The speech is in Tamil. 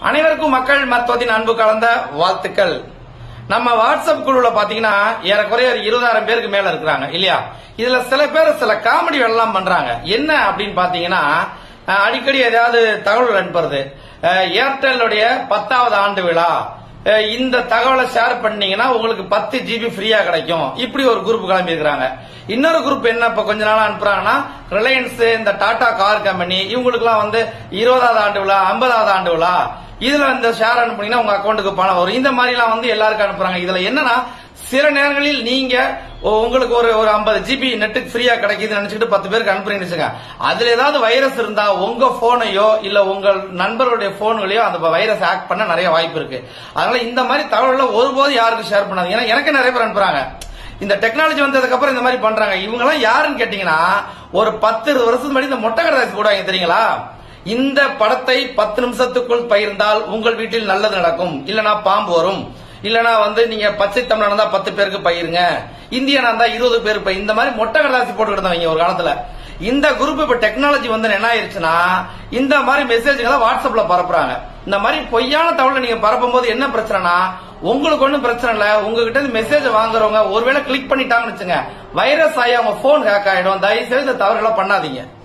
அனைவருக்கும் மக்கள் மருத்துவத்தின் அன்பு கலந்த வாழ்த்துக்கள் நம்ம வாட்ஸ்அப் குழுல பாத்தீங்கன்னா ஏறக்குறைய ஒரு இருபதாயிரம் பேருக்கு மேல இருக்கிறாங்க இல்லையா இதுல சில பேர் சில காமெடி எல்லாம் பண்றாங்க என்ன அப்படின்னு பாத்தீங்கன்னா அஹ், அடிக்கடி ஏதாவது தகவல் அனுப்புறது அஹ், ஏர்டெல்லுடைய பத்தாவது ஆண்டு விழா அஹ், இந்த தகவலை ஷேர் பண்ணீங்கன்னா உங்களுக்கு பத்து ஜிபி ஃப்ரீயா கிடைக்கும் இப்படி ஒரு குரூப் கிளம்பி இருக்கிறாங்க இன்னொரு குரூப் என்ன இப்ப கொஞ்ச நாளா அனுப்புறாங்கன்னா ரிலையன்ஸ் இந்த டாடா கார் கம்பெனி இவங்களுக்கு எல்லாம் வந்து இருபதாவது ஆண்டு விழா ஐம்பதாவது ஆண்டு விழா இதுல இந்த ஷேர் அனுப்புனீங்கன்னா உங்க அக்கௌண்ட்டுக்கு பணம் வரும் இந்த மாதிரி எல்லாம் வந்து எல்லாருக்கும் அனுப்புறாங்க இதுல என்னன்னா சில நேரங்களில் நீங்க ஒ- உங்களுக்கு ஒரு ஒரு ஐம்பது ஜிபி நெட்டுக்கு ஃப்ரீயா கிடைக்குதுன்னு நினைச்சிட்டு பத்து பேருக்கு அனுப்புறீங்கன்னு வச்சுங்க அதுல ஏதாவது வைரஸ் இருந்தா உங்க போனையோ இல்ல உங்கள் நண்பர்களுடைய போன்களையோ அந்த வைரஸ் ஆக்ட் பண்ண நிறைய வாய்ப்பு இருக்கு அதனால இந்த மாதிரி தகவல்களை ஒருபோதும் யாருக்கும் ஷேர் பண்ணாதீங்க ஏன்னா எனக்கு நிறைய பேர் அனுப்புறாங்க இந்த டெக்னாலஜி வந்ததுக்கு அப்புறம் இந்த மாதிரி பண்றாங்க இவங்க எல்லாம் யாருன்னு கேட்டீங்கன்னா ஒரு பத்து இருபது வருஷத்துக்கு முன்னாடி இந்த மொட்டை கடதாசி போடுவாங்க தெரியுங்களா இந்த படத்தை பத்து நிமிஷத்துக்குள் பகிர்ந்தால் உங்கள் வீட்டில் நல்லது நடக்கும் இல்லனா பாம்பு வரும் இல்லனா வந்து நீங்க பச்சை தமிழ் இருந்தா பத்து பேருக்கு பயிருங்க இந்தியனா இருந்தா இருபது பேருக்கு பயிர் இந்த மாதிரி மொட்டை கடலாசி போட்டு இருந்தவங்க ஒரு காலத்துல இந்த குரூப் இப்ப டெக்னாலஜி வந்து என்ன ஆயிருச்சுன்னா இந்த மாதிரி மெசேஜ்களை வாட்ஸ்அப்ல பரப்புறாங்க இந்த மாதிரி பொய்யான தகவலை நீங்க பரப்பும் போது என்ன பிரச்சனைனா உங்களுக்கு ஒண்ணும் பிரச்சனை இல்ல உங்ககிட்ட இருந்து மெசேஜ் வாங்குறவங்க ஒருவேளை கிளிக் பண்ணிட்டாங்கன்னு வச்சுங்க வைரஸ் ஆகி அவங்க போன் ஹேக் ஆயிடும் தயவு செய்து இந்த தவறுகளை பண்ணாதீங்க